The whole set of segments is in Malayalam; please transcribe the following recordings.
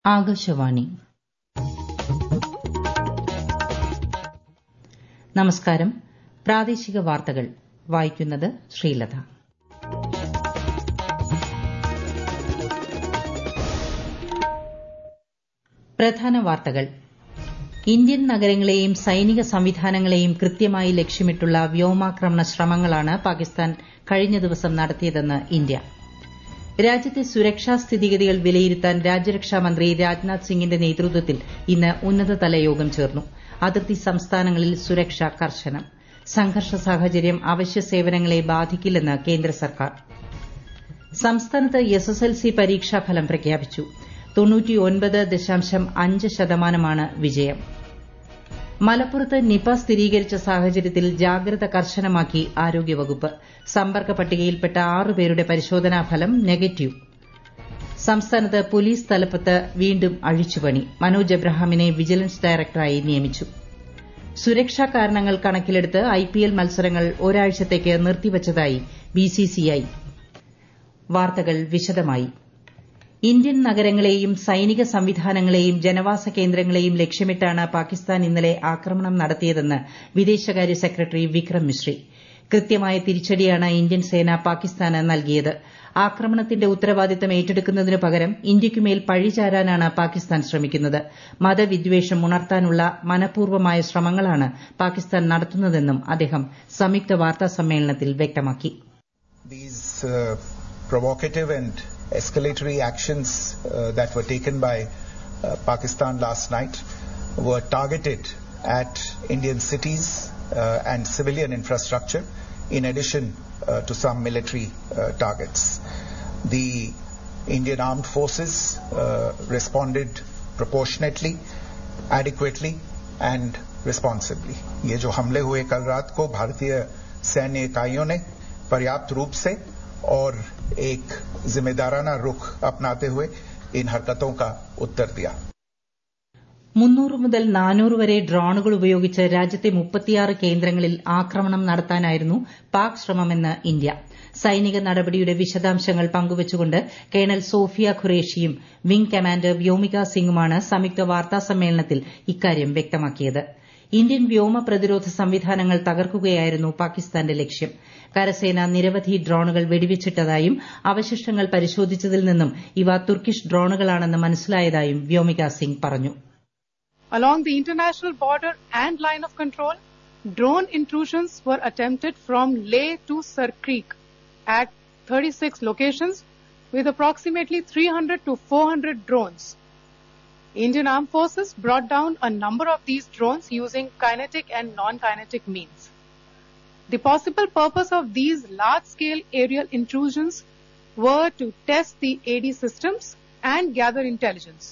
ആകാശവാണി നമസ്കാരം പ്രാദേശിക വാർത്തകൾ വായിക്കുന്നത് ശ്രീലത പ്രധാന വാർത്തകൾ ഇന്ത്യൻ നഗരങ്ങളെയും സൈനിക സംവിധാനങ്ങളെയും കൃത്യമായി ലക്ഷ്യമിട്ടുള്ള വ്യോമാക്രമണ ശ്രമങ്ങളാണ് പാകിസ്ഥാൻ കഴിഞ്ഞ ദിവസം നടത്തിയതെന്ന് ഇന്ത്യ രാജ്യത്തെ സുരക്ഷാ സ്ഥിതിഗതികൾ വിലയിരുത്താൻ രാജ്യരക്ഷാ മന്ത്രി രാജ്നാഥ് സിംഗിന്റെ നേതൃത്വത്തിൽ ഇന്ന് ഉന്നതതല യോഗം ചേർന്നു അതിർത്തി സംസ്ഥാനങ്ങളിൽ സുരക്ഷ കർശനം സംഘർഷ സാഹചര്യം അവശ്യ സേവനങ്ങളെ ബാധിക്കില്ലെന്ന് കേന്ദ്ര സർക്കാർ സംസ്ഥാനത്ത് എസ്എസ്എൽസി പരീക്ഷാഫലം പ്രഖ്യാപിച്ചു ശതമാനമാണ് വിജയം മലപ്പുറത്ത് നിപ സ്ഥിരീകരിച്ച സാഹചര്യത്തിൽ ജാഗ്രത കർശനമാക്കി ആരോഗ്യവകുപ്പ് സമ്പർക്ക പട്ടികയിൽപ്പെട്ട ആറുപേരുടെ പരിശോധനാ ഫലം നെഗറ്റീവ് സംസ്ഥാനത്ത് പോലീസ് തലപ്പത്ത് വീണ്ടും അഴിച്ചുപണി മനോജ് എബ്രഹാമിനെ വിജിലൻസ് ഡയറക്ടറായി നിയമിച്ചു സുരക്ഷാ കാരണങ്ങൾ കണക്കിലെടുത്ത് ഐപിഎൽ മത്സരങ്ങൾ ഒരാഴ്ചത്തേക്ക് നിർത്തിവച്ചതായി ബിസിസിഐ വാർത്തകൾ വിശദമായി ഇന്ത്യൻ നഗരങ്ങളെയും സൈനിക സംവിധാനങ്ങളെയും ജനവാസ കേന്ദ്രങ്ങളെയും ലക്ഷ്യമിട്ടാണ് പാകിസ്ഥാൻ ഇന്നലെ ആക്രമണം നടത്തിയതെന്ന് വിദേശകാര്യ സെക്രട്ടറി വിക്രം മിശ്രി കൃത്യമായ തിരിച്ചടിയാണ് ഇന്ത്യൻ സേന പാകിസ്ഥാന് നൽകിയത് ആക്രമണത്തിന്റെ ഉത്തരവാദിത്തം ഏറ്റെടുക്കുന്നതിനു പകരം ഇന്ത്യയ്ക്കുമേൽ പഴിചാരാനാണ് പാകിസ്ഥാൻ ശ്രമിക്കുന്നത് മതവിദ്വേഷം ഉണർത്താനുള്ള മനഃപൂർവമായ ശ്രമങ്ങളാണ് പാകിസ്ഥാൻ നടത്തുന്നതെന്നും അദ്ദേഹം സംയുക്ത വാർത്താ സമ്മേളനത്തിൽ വ്യക്തമാക്കി provocative and escalatory actions uh, that were taken by uh, Pakistan last night were targeted at Indian cities uh, and civilian infrastructure in addition to some military targets. The Indian armed forces responded proportionately, adequately and responsibly. ये जो हमले हुए कल रात को भारतीय सैन्य इकाइयों ने पर्याप्त रूप से और एक जिम्मेदाराना रुख अपनाते हुए इन हरकतों का उत्तर दिया മുന്നൂറ് മുതൽ നാനൂറ് വരെ ഡ്രോണുകൾ ഉപയോഗിച്ച് രാജ്യത്തെ മുപ്പത്തിയാറ് കേന്ദ്രങ്ങളിൽ ആക്രമണം നടത്താനായിരുന്നു പാക് ശ്രമമെന്ന് ഇന്ത്യ സൈനിക നടപടിയുടെ വിശദാംശങ്ങൾ പങ്കുവച്ചുകൊണ്ട് കേണൽ സോഫിയ ഖുറേഷിയും വിംഗ് കമാൻഡർ വ്യോമിക സിംഗുമാണ് സംയുക്ത വാർത്താ സമ്മേളനത്തിൽ ഇക്കാര്യം വ്യക്തമാക്കിയത് ഇന്ത്യൻ വ്യോമ പ്രതിരോധ സംവിധാനങ്ങൾ തകർക്കുകയായിരുന്നു പാകിസ്ഥാന്റെ ലക്ഷ്യം കരസേന നിരവധി ഡ്രോണുകൾ വെടിവെച്ചിട്ടതായും അവശിഷ്ടങ്ങൾ പരിശോധിച്ചതിൽ നിന്നും ഇവ തുർക്കിഷ് ഡ്രോണുകളാണെന്ന് മനസ്സിലായതായും വ്യോമിക സിംഗ് പറഞ്ഞു Along the international border and line of control, drone intrusions were attempted from Leh to Sir Creek at 36 locations with approximately 300 to 400 drones. Indian Armed Forces brought down a number of these drones using kinetic and non-kinetic means. The possible purpose of these large-scale aerial intrusions were to test the AD systems and gather intelligence.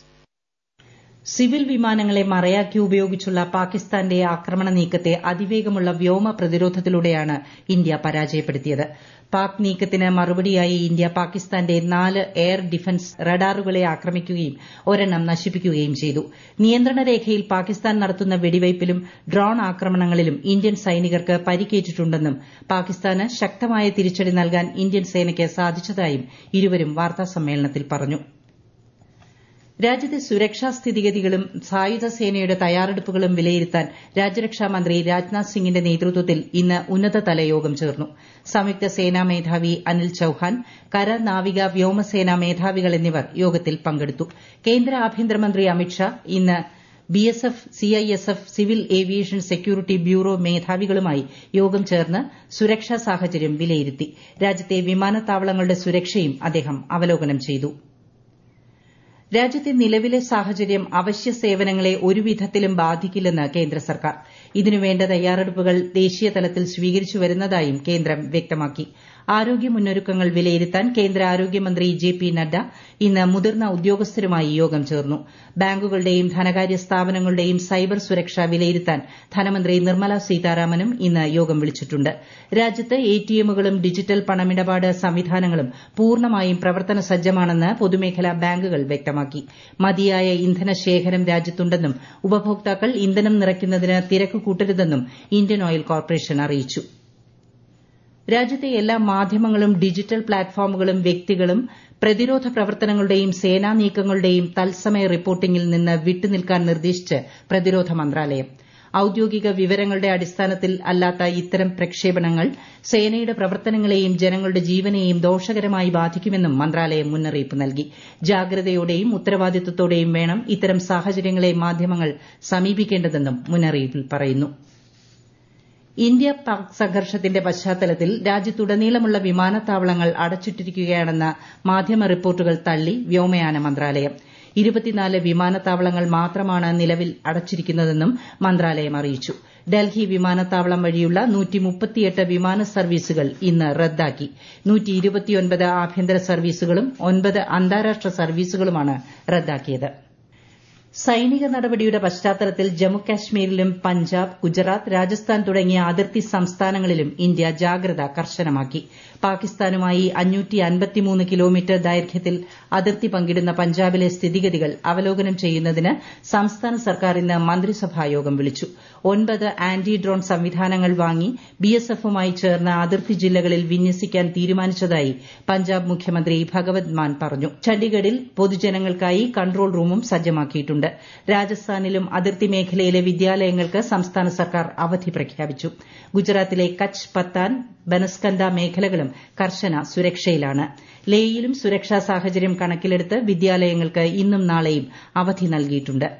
Civil വിമാനങ്ങളെ മറയാക്കി ഉപയോഗിച്ചുള്ള പാകിസ്ഥാന്റെ ആക്രമണ നീക്കത്തെ അതിവേഗമുള്ള വ്യോമ പ്രതിരോധത്തിലൂടെയാണ് ഇന്ത്യ പരാജയപ്പെടുത്തിയത് പാക് നീക്കത്തിന് മറുപടിയായി ഇന്ത്യ പാകിസ്ഥാന്റെ നാല് എയർ ഡിഫൻസ് റഡാറുകളെ ആക്രമിക്കുകയും ഒരെണ്ണം നശിപ്പിക്കുകയും ചെയ്തു നിയന്ത്രണ രേഖയിൽ പാകിസ്ഥാൻ നടത്തുന്ന വെടിവയ്പിലും ഡ്രോൺ ആക്രമണങ്ങളിലും ഇന്ത്യൻ സൈനികർക്ക് പരിക്കേറ്റിട്ടുണ്ടെന്നും പാകിസ്ഥാന് ശക്തമായ തിരിച്ചടി നൽകാൻ ഇന്ത്യൻ സേനയ്ക്ക് സാധിച്ചതായും ഇരുവരും വാർത്താസമ്മേളനത്തിൽ പറഞ്ഞു രാജ്യത്തെ സുരക്ഷാ സ്ഥിതിഗതികളും സായുധ സേനയുടെ തയ്യാറെടുപ്പുകളും വിലയിരുത്താൻ രാജ്യരക്ഷാ മന്ത്രി രാജ്നാഥ് സിംഗിന്റെ നേതൃത്വത്തിൽ ഇന്ന് ഉന്നതതല യോഗം ചേർന്നു സംയുക്ത സേനാ മേധാവി അനിൽ ചൌഹാൻ കര നാവിക വ്യോമസേനാ മേധാവികൾ എന്നിവർ യോഗത്തിൽ പങ്കെടുത്തു കേന്ദ്ര ആഭ്യന്തരമന്ത്രി അമിത്ഷാ ഇന്ന് BSF CISF civil aviation security bureau മേധാവികളുമായി യോഗം ചേർന്ന് സുരക്ഷാ സാഹചര്യം വിലയിരുത്തി രാജ്യത്തെ വിമാനത്താവളങ്ങളുടെ സുരക്ഷയും അദ്ദേഹം അവലോകനം ചെയ്തു രാജ്യത്തെ നിലവിലെ സാഹചര്യം അവശ്യ സേവനങ്ങളെ ഒരുവിധത്തിലും ബാധിക്കില്ലെന്ന് കേന്ദ്ര സർക്കാർ ഇതിനുവേണ്ട തയ്യാറെടുപ്പുകൾ ദേശീയ തലത്തിൽ സ്വീകരിച്ചു വരുന്നതായും കേന്ദ്രം വ്യക്തമാക്കി ആരോഗ്യ മുന്നൊരുക്കങ്ങൾ വിലയിരുത്താൻ കേന്ദ്ര ആരോഗ്യമന്ത്രി ജെ പി നദ്ദ ഇന്ന് മുതിർന്ന ഉദ്യോഗസ്ഥരുമായി യോഗം ചേർന്നു ബാങ്കുകളുടെയും ധനകാര്യ സ്ഥാപനങ്ങളുടെയും സൈബർ സുരക്ഷ വിലയിരുത്താൻ ധനമന്ത്രി നിർമ്മല സീതാരാമനും ഇന്ന് യോഗം വിളിച്ചിട്ടുണ്ട് രാജ്യത്ത് എടിഎമ്മുകളും ഡിജിറ്റൽ പണമിടപാട് സംവിധാനങ്ങളും പൂർണ്ണമായും പ്രവർത്തന സജ്ജമാണെന്ന് പൊതുമേഖലാ ബാങ്കുകൾ വ്യക്തമാക്കി മതിയായ ഇന്ധന ശേഖരം രാജ്യത്തുണ്ടെന്നും ഉപഭോക്താക്കൾ ഇന്ധനം നിറയ്ക്കുന്നതിന് തിരക്ക് കൂട്ടരുതെന്നും ഇന്ത്യൻ ഓയിൽ കോർപ്പറേഷൻ അറിയിച്ചു രാജ്യത്തെ എല്ലാ മാധ്യമങ്ങളും ഡിജിറ്റൽ പ്ലാറ്റ്ഫോമുകളും വ്യക്തികളും പ്രതിരോധ പ്രവർത്തനങ്ങളുടെയും സേനാ നീക്കങ്ങളുടെയും തത്സമയ റിപ്പോർട്ടിംഗിൽ നിന്ന് വിട്ടുനിൽക്കാൻ നിർദ്ദേശിച്ച് പ്രതിരോധ മന്ത്രാലയം ഔദ്യോഗിക വിവരങ്ങളുടെ അടിസ്ഥാനത്തിൽ അല്ലാത്ത ഇത്തരം പ്രക്ഷേപണങ്ങൾ സേനയുടെ പ്രവർത്തനങ്ങളെയും ജനങ്ങളുടെ ജീവനെയും ദോഷകരമായി ബാധിക്കുമെന്നും മന്ത്രാലയം മുന്നറിയിപ്പ് നൽകി ജാഗ്രതയോടെയും ഉത്തരവാദിത്വത്തോടെയും വേണം ഇത്തരം സാഹചര്യങ്ങളെ മാധ്യമങ്ങൾ സമീപിക്കേണ്ടതെന്നും മുന്നറിയിപ്പിൽ പറയുന്നു ഇന്ത്യ പാക് സംഘർഷത്തിന്റെ പശ്ചാത്തലത്തിൽ രാജ്യത്തുടനീളമുള്ള വിമാനത്താവളങ്ങൾ അടച്ചിട്ടിരിക്കുകയാണെന്ന മാധ്യമ റിപ്പോർട്ടുകൾ തള്ളി വ്യോമയാന മന്ത്രാലയം ഇരുപത്തിനാല് വിമാനത്താവളങ്ങൾ മാത്രമാണ് നിലവിൽ അടച്ചിരിക്കുന്നതെന്നും മന്ത്രാലയം അറിയിച്ചു ഡൽഹി വിമാനത്താവളം വഴിയുള്ള വിമാന സർവീസുകൾ ഇന്ന് റദ്ദാക്കി ആഭ്യന്തര സർവീസുകളും ഒൻപത് അന്താരാഷ്ട്ര സർവീസുകളുമാണ് റദ്ദാക്കിയത് സൈനിക നടപടിയുടെ പശ്ചാത്തലത്തിൽ ജമ്മുകാശ്മീരിലും പഞ്ചാബ് ഗുജറാത്ത് രാജസ്ഥാൻ തുടങ്ങിയ അതിർത്തി സംസ്ഥാനങ്ങളിലും ഇന്ത്യ ജാഗ്രത കർശനമാക്കി പാകിസ്ഥാനുമായി കിലോമീറ്റർ ദൈർഘ്യത്തിൽ അതിർത്തി പങ്കിടുന്ന പഞ്ചാബിലെ സ്ഥിതിഗതികൾ അവലോകനം ചെയ്യുന്നതിന് സംസ്ഥാന സർക്കാർ ഇന്ന് മന്ത്രിസഭായോഗം വിളിച്ചു ഒൻപത് ആന്റി ഡ്രോൺ സംവിധാനങ്ങൾ വാങ്ങി ബിഎസ്എഫുമായി ചേർന്ന് അതിർത്തി ജില്ലകളിൽ വിന്യസിക്കാൻ തീരുമാനിച്ചതായി പഞ്ചാബ് മുഖ്യമന്ത്രി ഭഗവത് മാൻ പറഞ്ഞു ചണ്ഡിഗഡിൽ പൊതുജനങ്ങൾക്കായി കൺട്രോൾ റൂമും സജ്ജമാക്കിയിട്ടുണ്ട് രാജസ്ഥാനിലും അതിർത്തി മേഖലയിലെ വിദ്യാലയങ്ങൾക്ക് സംസ്ഥാന സർക്കാർ അവധി പ്രഖ്യാപിച്ചു ഗുജറാത്തിലെ കച്ച് പത്താൻ ബനസ്കന്ദ മേഖലകളും കർശന സുരക്ഷയിലാണ് ലേയിലും സുരക്ഷാ സാഹചര്യം കണക്കിലെടുത്ത് വിദ്യാലയങ്ങൾക്ക് ഇന്നും നാളെയും അവധി നൽകിയിട്ടുണ്ട്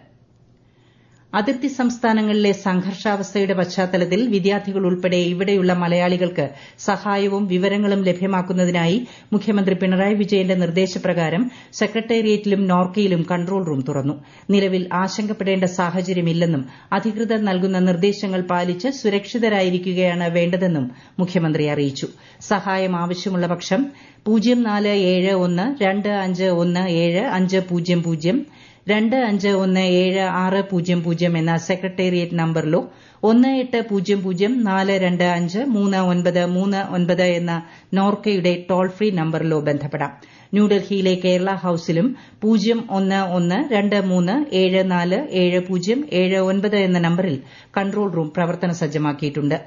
അതിർത്തി സംസ്ഥാനങ്ങളിലെ സംഘർഷാവസ്ഥയുടെ പശ്ചാത്തലത്തിൽ വിദ്യാർത്ഥികൾ ഉൾപ്പെടെ ഇവിടെയുള്ള മലയാളികൾക്ക് സഹായവും വിവരങ്ങളും ലഭ്യമാക്കുന്നതിനായി മുഖ്യമന്ത്രി പിണറായി വിജയന്റെ നിർദ്ദേശപ്രകാരം സെക്രട്ടേറിയറ്റിലും നോർക്കയിലും കൺട്രോൾ റൂം തുറന്നു നിലവിൽ ആശങ്കപ്പെടേണ്ട സാഹചര്യമില്ലെന്നും അധികൃതർ നൽകുന്ന നിർദ്ദേശങ്ങൾ പാലിച്ച് സുരക്ഷിതരായിരിക്കുകയാണ് വേണ്ടതെന്നും മുഖ്യമന്ത്രി അറിയിച്ചു സഹായം ആവശ്യമുള്ള പക്ഷം പൂജ്യം നാല് ഏഴ് ഒന്ന് രണ്ട് അഞ്ച് ഒന്ന് ഏഴ് അഞ്ച് പൂജ്യം പൂജ്യം രണ്ട് അഞ്ച് ഒന്ന് ഏഴ് ആറ് പൂജ്യം പൂജ്യം എന്ന സെക്രട്ടേറിയറ്റ് നമ്പറിലോ ഒന്ന് എട്ട് പൂജ്യം പൂജ്യം നാല് രണ്ട് അഞ്ച് മൂന്ന് ഒൻപത് മൂന്ന് ഒൻപത് എന്ന നോർക്കയുടെ ടോൾ ഫ്രീ നമ്പറിലോ ബന്ധപ്പെടാം ന്യൂഡൽഹിയിലെ കേരള ഹൌസിലും പൂജ്യം ഒന്ന് ഒന്ന് രണ്ട് മൂന്ന് ഏഴ് നാല് ഏഴ് പൂജ്യം ഏഴ് ഒൻപത് എന്ന നമ്പറിൽ കൺട്രോൾ റൂം പ്രവർത്തന സജ്ജമാക്കിയിട്ടുണ്ട്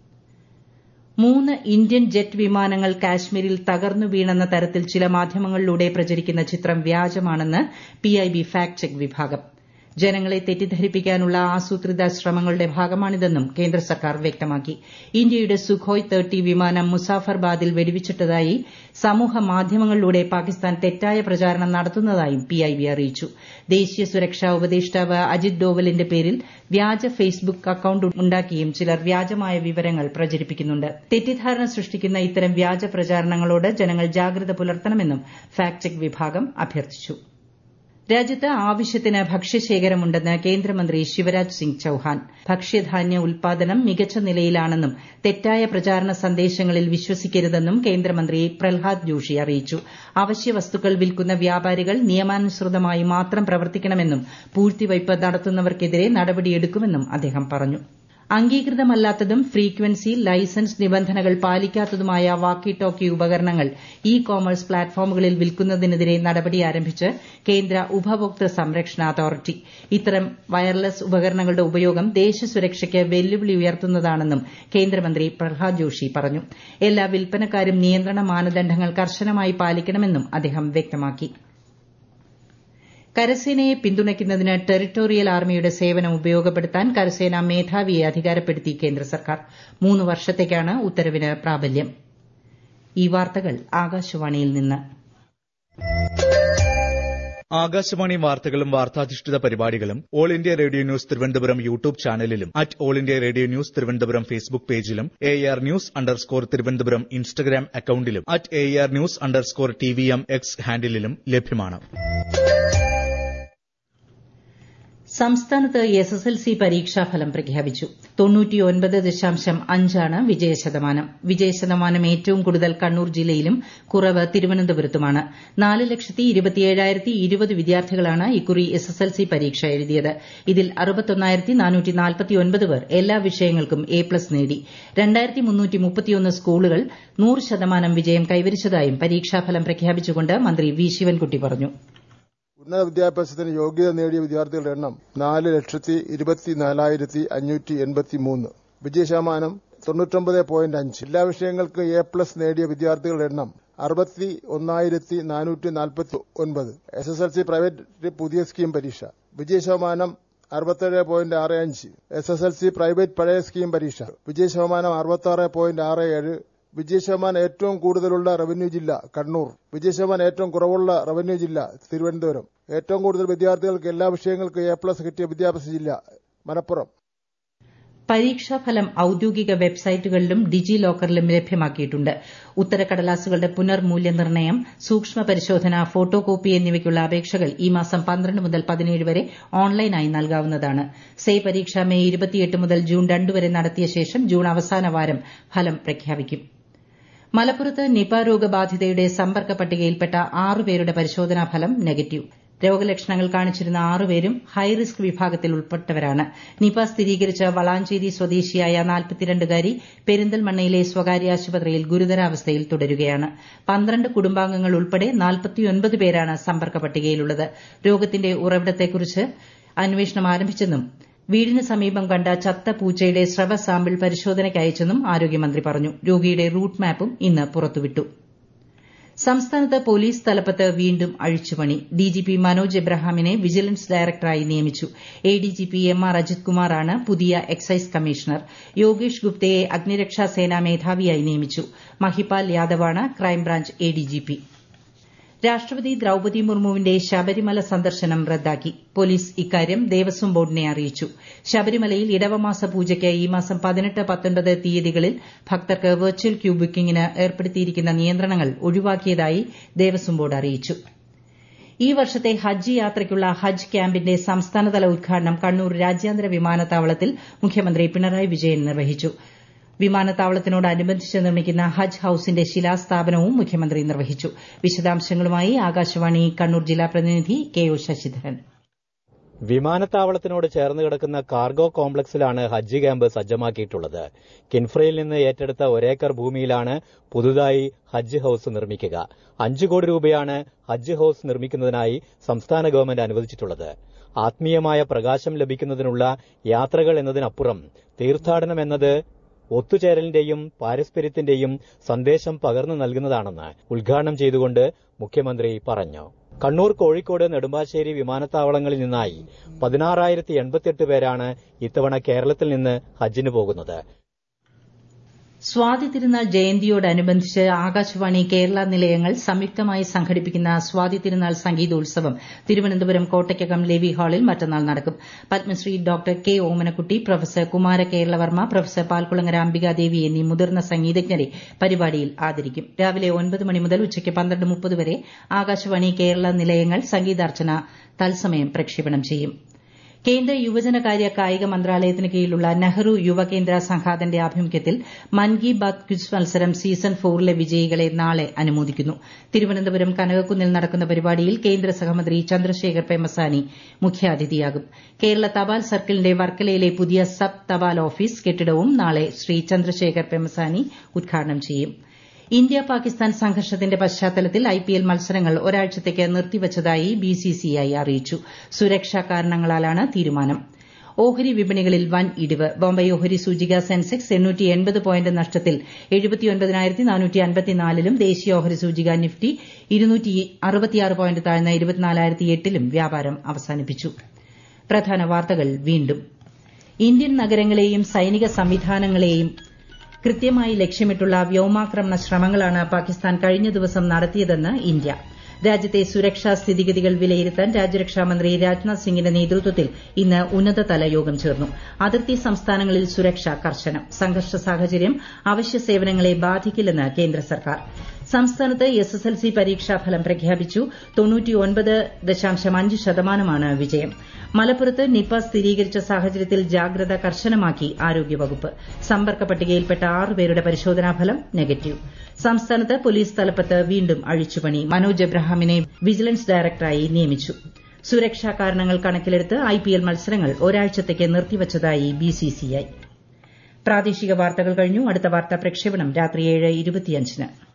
മൂന്ന് ഇന്ത്യൻ ജെറ്റ് വിമാനങ്ങൾ കാശ്മീരിൽ തകർന്നു വീണെന്ന തരത്തിൽ ചില മാധ്യമങ്ങളിലൂടെ പ്രചരിക്കുന്ന ചിത്രം വ്യാജമാണെന്ന് പിഐബി ഫാക്ട് ചെക്ക് വിഭാഗം ജനങ്ങളെ തെറ്റിദ്ധരിപ്പിക്കാനുള്ള ആസൂത്രിത ശ്രമങ്ങളുടെ ഭാഗമാണിതെന്നും കേന്ദ്ര സർക്കാർ വ്യക്തമാക്കി ഇന്ത്യയുടെ സുഖോയ് തേർട്ടി വിമാനം മുസാഫർബാദിൽ വെടിവച്ചിട്ടതായി സമൂഹ മാധ്യമങ്ങളിലൂടെ പാകിസ്ഥാൻ തെറ്റായ പ്രചാരണം നടത്തുന്നതായും പിഐബി അറിയിച്ചു ദേശീയ സുരക്ഷാ ഉപദേഷ്ടാവ് അജിത് ഡോവലിന്റെ പേരിൽ വ്യാജ ഫേസ്ബുക്ക് അക്കൌണ്ട് ഉണ്ടാക്കിയും ചിലർ വ്യാജമായ വിവരങ്ങൾ പ്രചരിപ്പിക്കുന്നുണ്ട് തെറ്റിദ്ധാരണ സൃഷ്ടിക്കുന്ന ഇത്തരം വ്യാജ പ്രചാരണങ്ങളോട് ജനങ്ങൾ ജാഗ്രത പുലർത്തണമെന്നും ഫാക്ട് ചെക്ക് വിഭാഗം അഭ്യർത്ഥിച്ചു രാജ്യത്ത് ആവശ്യത്തിന് ഭക്ഷ്യശേഖരമുണ്ടെന്ന് കേന്ദ്രമന്ത്രി ശിവരാജ് സിംഗ് ചൌഹാൻ ഭക്ഷ്യധാന്യ ഉൽപാദനം മികച്ച നിലയിലാണെന്നും തെറ്റായ പ്രചാരണ സന്ദേശങ്ങളിൽ വിശ്വസിക്കരുതെന്നും കേന്ദ്രമന്ത്രി പ്രഹ്ലാദ് ജോഷി അറിയിച്ചു അവശ്യ വസ്തുക്കൾ വിൽക്കുന്ന വ്യാപാരികൾ നിയമാനുസൃതമായി മാത്രം പ്രവർത്തിക്കണമെന്നും പൂഴ്ത്തിവയ്പ് നടത്തുന്നവർക്കെതിരെ നടപടിയെടുക്കുമെന്നും അദ്ദേഹം പറഞ്ഞു അംഗീകൃതമല്ലാത്തതും ഫ്രീക്വൻസി ലൈസൻസ് നിബന്ധനകൾ പാലിക്കാത്തതുമായ വാക്കി ടോക്കി ഉപകരണങ്ങൾ ഇ കോമേഴ്സ് പ്ലാറ്റ്ഫോമുകളിൽ വിൽക്കുന്നതിനെതിരെ നടപടി ആരംഭിച്ച് കേന്ദ്ര ഉപഭോക്തൃ സംരക്ഷണ അതോറിറ്റി ഇത്തരം വയർലെസ് ഉപകരണങ്ങളുടെ ഉപയോഗം ദേശസുരക്ഷയ്ക്ക് വെല്ലുവിളി ഉയർത്തുന്നതാണെന്നും കേന്ദ്രമന്ത്രി പ്രഹ്ലാദ് ജോഷി പറഞ്ഞു എല്ലാ വിൽപ്പനക്കാരും നിയന്ത്രണ മാനദണ്ഡങ്ങൾ കർശനമായി പാലിക്കണമെന്നും അദ്ദേഹം വ്യക്തമാക്കി കരസേനയെ പിന്തുണയ്ക്കുന്നതിന് ടെറിട്ടോറിയൽ ആർമിയുടെ സേവനം ഉപയോഗപ്പെടുത്താൻ കരസേനാ മേധാവിയെ അധികാരപ്പെടുത്തി കേന്ദ്ര സർക്കാർ മൂന്ന് വർഷത്തേക്കാണ് ഉത്തരവിന് പ്രാബല്യം ഈ വാർത്തകൾ ആകാശവാണിയിൽ നിന്ന് ആകാശവാണി വാർത്തകളും വാർത്താധിഷ്ഠിത പരിപാടികളും all India radio news Thiruvananthapuram YouTube ചാനലിലും at all India radio news Thiruvananthapuram Facebook പേജിലും A R news underscore Thiruvananthapuram Instagram അക്കൌണ്ടിലും at A R news underscore T V M X ഹാൻഡിലും ലഭ്യമാണ് സംസ്ഥാനത്ത് എസ് എസ് എൽ സി പരീക്ഷാഫലം പ്രഖ്യാപിച്ചു തൊണ്ണൂറ്റിയൊൻപത് ദശാംശം അഞ്ചാണ് വിജയശതമാനം വിജയശതമാനം ഏറ്റവും കൂടുതൽ കണ്ണൂർ ജില്ലയിലും കുറവ് തിരുവനന്തപുരത്തുമാണ് നാല് ലക്ഷത്തി ഇരുപത്തിയേഴായിരത്തി ഇരുപത് വിദ്യാർത്ഥികളാണ് ഇക്കുറി എസ് എസ് എൽ സി പരീക്ഷ എഴുതിയത് ഇതിൽ അറുപത്തൊന്നായിരത്തി നാനൂറ്റി നാൽപ്പത്തിയൊൻപത് പേർ എല്ലാ വിഷയങ്ങൾക്കും എ പ്ലസ് നേടി രണ്ടായിരത്തി മുന്നൂറ്റി മുപ്പത്തിയൊന്ന് സ്കൂളുകൾ നൂറ് ശതമാനം വിജയം കൈവരിച്ചതായും പരീക്ഷാഫലം പ്രഖ്യാപിച്ചുകൊണ്ട് മന്ത്രി വി ശിവൻകുട്ടി പറഞ്ഞു ഉന്നത വിദ്യാഭ്യാസത്തിന് യോഗ്യത നേടിയ വിദ്യാർത്ഥികളുടെ എണ്ണം നാല് ലക്ഷത്തി ഇരുപത്തിനാലായിരത്തി അഞ്ഞൂറ്റി എൺപത്തി മൂന്ന് വിജയശതമാനം തൊണ്ണൂറ്റൊമ്പത് പോയിന്റ് അഞ്ച് എല്ലാ വിഷയങ്ങൾക്കും എ പ്ലസ് നേടിയ വിദ്യാർത്ഥികളുടെ എണ്ണം അറുപത്തി ഒന്നായിരത്തി നാനൂറ്റി നാൽപ്പത്തി ഒൻപത് S S L C private പുതിയ സ്കീം പരീക്ഷ വിജയ ശതമാനം അറുപത്തേഴ് പോയിന്റ് ആറ് അഞ്ച് S S L C private പഴയ സ്കീം പരീക്ഷ വിജയ ശതമാനം അറുപത്തി ആറ് പോയിന്റ് ആറ് ഏഴ് വിജയ ശതമാനം ഏറ്റവും കൂടുതലുള്ള റവന്യൂ ജില്ല കണ്ണൂർ വിജയ ശതമാനം ഏറ്റവും കുറവുള്ള റവന്യൂ ജില്ല തിരുവനന്തപുരം ഏറ്റവും കൂടുതൽ വിദ്യാർത്ഥികൾക്ക് എല്ലാ വിഷയങ്ങൾക്കും എ പ്ലസ് കിട്ടിയ വിദ്യാഭ്യാസ ജില്ല മലപ്പുറം പരീക്ഷാഫലം ഔദ്യോഗിക വെബ്സൈറ്റുകളിലും ഡിജി ലോക്കറിലും ലഭ്യമാക്കിയിട്ടുണ്ട് ഉത്തരക്കടലാസുകളുടെ പുനർമൂല്യനിർണ്ണയം സൂക്ഷ്മ പരിശോധന ഫോട്ടോ കോപ്പി എന്നിവയ്ക്കുള്ള അപേക്ഷകൾ ഈ മാസം പന്ത്രണ്ട് മുതൽ പതിനേഴ് വരെ ഓൺലൈനായി നൽകാവുന്നതാണ് സേ പരീക്ഷ മെയ് ഇരുപത്തിയെട്ട് മുതൽ ജൂൺ രണ്ട് വരെ നടത്തിയ ശേഷം ജൂൺ അവസാന വാരം ഫലം പ്രഖ്യാപിക്കും മലപ്പുറത്ത് നിപ രോഗബാധിതയുടെ സമ്പർക്ക പട്ടികയിൽപ്പെട്ട ആറുപേരുടെ പരിശോധനാ ഫലം നെഗറ്റീവ് രോഗലക്ഷണങ്ങൾ കാണിച്ചിരുന്ന ആറുപേരും ഹൈറിസ്ക് വിഭാഗത്തിൽ ഉൾപ്പെട്ടവരാണ് നിപ സ്ഥിരീകരിച്ച വളാഞ്ചേരി സ്വദേശിയായ നാൽപ്പത്തിരണ്ടുകാരി പെരിന്തൽമണ്ണയിലെ സ്വകാര്യ ആശുപത്രിയിൽ ഗുരുതരാവസ്ഥയിൽ തുടരുകയാണ് പന്ത്രണ്ട് കുടുംബാംഗങ്ങൾ ഉൾപ്പെടെ നാൽപ്പത്തിയൊൻപത് പേരാണ് സമ്പർക്ക പട്ടികയിലുള്ളത് രോഗത്തിന്റെ ഉറവിടത്തെക്കുറിച്ച് അന്വേഷണം ആരംഭിച്ചെന്നും വീടിന് സമീപം കണ്ട ചത്ത പൂച്ചയുടെ സ്രവ സാമ്പിൾ പരിശോധനയ്ക്ക് അയച്ചെന്നും ആരോഗ്യമന്ത്രി പറഞ്ഞു രോഗിയുടെ റൂട്ട് മാപ്പും ഇന്ന് പുറത്തുവിട്ടു സംസ്ഥാനത്ത് പോലീസ് തലപ്പത്ത് വീണ്ടും അഴിച്ചുപണി ഡിജിപി മനോജ് എബ്രഹാമിനെ വിജിലൻസ് ഡയറക്ടറായി നിയമിച്ചു എഡിജിപി എം ആർ അജിത് കുമാറാണ് പുതിയ എക്സൈസ് കമ്മീഷണർ യോഗേഷ് ഗുപ്തയെ അഗ്നിരക്ഷാ സേനാ മേധാവിയായി നിയമിച്ചു മഹിപാൽ യാദവാണ് ക്രൈംബ്രാഞ്ച് എഡിജിപി രാഷ്ട്രപതി ദ്രൌപതി മുർമുവിന്റെ ശബരിമല സന്ദർശനം റദ്ദാക്കി പോലീസ് ഇക്കാര്യം ദേവസ്വം ബോർഡിനെ അറിയിച്ചു ശബരിമലയിൽ ഇടവമാസ പൂജയ്ക്ക് ഈ മാസം പതിനെട്ട് പത്തൊൻപത് തീയതികളിൽ ഭക്തർക്ക് വെർച്വൽ ക്യൂ ബുക്കിംഗിന് ഏർപ്പെടുത്തിയിരിക്കുന്ന നിയന്ത്രണങ്ങൾ ഒഴിവാക്കിയതായി ദേവസ്വം ബോർഡ് അറിയിച്ചു ഈ വർഷത്തെ ഹജ്ജ് യാത്രയ്ക്കുള്ള ഹജ്ജ് ക്യാമ്പിന്റെ സംസ്ഥാനതല ഉദ്ഘാടനം കണ്ണൂർ രാജ്യാന്തര വിമാനത്താവളത്തിൽ മുഖ്യമന്ത്രി പിണറായി വിജയൻ നിർവഹിച്ചു വിമാനത്താവളത്തിനോടനുബന്ധിച്ച് നിർമ്മിക്കുന്ന ഹജ്ജ് ഹൌസിന്റെ ശിലാസ്ഥാപനവും മുഖ്യമന്ത്രി നിർവഹിച്ചു വിശദാംശങ്ങളുമായി ആകാശവാണി കണ്ണൂർ ജില്ലാ പ്രതിനിധി കെ ഒ ശശിധരൻ വിമാനത്താവളത്തിനോട് ചേർന്ന് കിടക്കുന്ന കാർഗോ കോംപ്ലക്സിലാണ് ഹജ്ജ് ക്യാമ്പ് സജ്ജമാക്കിയിട്ടുള്ളത് കിൻഫ്രയിൽ നിന്ന് ഏറ്റെടുത്ത ഒരേക്കർ ഭൂമിയിലാണ് പുതുതായി ഹജ്ജ് ഹൌസ് നിർമ്മിക്കുക അഞ്ചു കോടി രൂപയാണ് ഹജ്ജ് ഹൌസ് നിർമ്മിക്കുന്നതിനായി സംസ്ഥാന ഗവൺമെന്റ് അനുവദിച്ചിട്ടുള്ളത് ആത്മീയമായ പ്രകാശം ലഭിക്കുന്നതിനുള്ള യാത്രകൾ എന്നതിനപ്പുറം തീർത്ഥാടനം എന്നത് ഒത്തുചേരലിന്റെയും പാരസ്പര്യത്തിന്റെയും സന്ദേശം പകർന്നു നൽകുന്നതാണെന്ന് ഉദ്ഘാടനം ചെയ്തുകൊണ്ട് മുഖ്യമന്ത്രി പറഞ്ഞു കണ്ണൂർ കോഴിക്കോട് നെടുമ്പാശ്ശേരി വിമാനത്താവളങ്ങളിൽ നിന്നായി പതിനാറായിരത്തി എൺപത്തിയെട്ട് പേരാണ് ഇത്തവണ കേരളത്തിൽ നിന്ന് ഹജ്ജിന് പോകുന്നത് സ്വാതി തിരുനാൾ ജയന്തിയോടനുബന്ധിച്ച് ആകാശവാണി കേരള നിലയങ്ങൾ സംയുക്തമായി സംഘടിപ്പിക്കുന്ന സ്വാതി തിരുനാൾ സംഗീതോത്സവം തിരുവനന്തപുരം കോട്ടയ്ക്കകം ലേവി ഹാളിൽ മറ്റന്നാൾ നടക്കും Padmashri doctor K Omanakutty professor Kumara Keralavarma professor Palkulangara Ambikadevi എന്നീ മുതിർന്ന സംഗീതജ്ഞരെ പരിപാടിയിൽ ആദരിക്കും രാവിലെ ഒൻപത് മണി മുതൽ ഉച്ചയ്ക്ക് പന്ത്രണ്ട് മുപ്പത് വരെ ആകാശവാണി കേരള നിലയങ്ങൾ സംഗീതാർച്ചന തത്സമയം പ്രക്ഷേപണം ചെയ്യും കേന്ദ്ര യുവജനകാര്യ കായിക മന്ത്രാലയത്തിന് കീഴിലുള്ള നെഹ്റു യുവകേന്ദ്ര സംഘാതന്റെ ആഭിമുഖ്യത്തിൽ മൻ കി ബാത് ക്വിസ് മത്സരം സീസൺ ഫോറിലെ വിജയികളെ നാളെ അനുമോദിക്കുന്നു തിരുവനന്തപുരം കനകക്കുന്നിൽ നടക്കുന്ന പരിപാടിയിൽ കേന്ദ്ര സഹമന്ത്രി ചന്ദ്രശേഖർ പെമസാനി മുഖ്യാതിഥിയാകും കേരള തപാൽ സർക്കിളിന്റെ വർക്കലയിലെ പുതിയ സബ് തപാൽ ഓഫീസ് കെട്ടിടവും നാളെ ശ്രീ ചന്ദ്രശേഖർ പെമസാനി ഉദ്ഘാടനം ചെയ്യും ഇന്ത്യ പാകിസ്ഥാൻ സംഘർഷത്തിന്റെ പശ്ചാത്തലത്തിൽ ഐപിഎൽ മത്സരങ്ങൾ ഒരാഴ്ചത്തേക്ക് നിർത്തിവച്ചതായി ബിസിസിഐ അറിയിച്ചു സുരക്ഷാ കാരണങ്ങളാലാണ് തീരുമാനം ഓഹരി വിപണികളിൽ വൻ ഇടിവ് ബോംബെ ഓഹരി സൂചിക സെൻസെക്സ് പോയിന്റ് നഷ്ടത്തിൽ ലും ദേശീയ ഓഹരി സൂചിക നിഫ്റ്റി പോയിന്റ് താഴ്ന്ന ലും വ്യാപാരം അവസാനിപ്പിച്ചു പ്രധാന വാർത്തകൾ വീണ്ടും ഇന്ത്യൻ നഗരങ്ങളെയും സൈനിക സംവിധാനങ്ങളെയും കൃത്യമായി ലക്ഷ്യമിട്ടുള്ള വ്യോമാക്രമണ ശ്രമങ്ങളാണ് പാകിസ്ഥാൻ കഴിഞ്ഞ ദിവസം നടത്തിയതെന്ന് ഇന്ത്യ രാജ്യത്തെ സുരക്ഷാ സ്ഥിതിഗതികൾ വിലയിരുത്താൻ രാജ്യരക്ഷാമന്ത്രി രാജ്നാഥ് സിംഗിന്റെ നേതൃത്വത്തിൽ ഇന്ന് ഉന്നതതല യോഗം ചേർന്നു അതിർത്തി സംസ്ഥാനങ്ങളിൽ സുരക്ഷ കർശനം സംഘർഷ സാഹചര്യം അവശ്യ സേവനങ്ങളെ ബാധിക്കില്ലെന്ന് കേന്ദ്ര സർക്കാർ സംസ്ഥാനത്ത് എസ് എസ് എൽ സി പരീക്ഷാഫലം പ്രഖ്യാപിച്ചു ശതമാനമാണ് വിജയം മലപ്പുറത്ത് നിപ സ്ഥിരീകരിച്ച സാഹചര്യത്തിൽ ജാഗ്രത കർശനമാക്കി ആരോഗ്യവകുപ്പ് സമ്പർക്ക പട്ടികയിൽപ്പെട്ട ആറുപേരുടെ പരിശോധനാഫലം നെഗറ്റീവ് സംസ്ഥാനത്ത് പോലീസ് തലപ്പത്ത് വീണ്ടും അഴിച്ചുപണി മനോജ് എബ്രഹാമിനെ വിജിലൻസ് ഡയറക്ടറായി നിയമിച്ചു സുരക്ഷാ കാരണങ്ങൾ കണക്കിലെടുത്ത് ഐപിഎൽ മത്സരങ്ങൾ ഒരാഴ്ചത്തേക്ക് നിർത്തിവച്ചതായി ബിസിസിഐ പ്രാദേശിക വാർത്തകൾ കഴിഞ്ഞു അടുത്ത വാർത്താ പ്രക്ഷേപണം രാത്രി ഏഴ് ഇരുപത്തിയഞ്ചിന്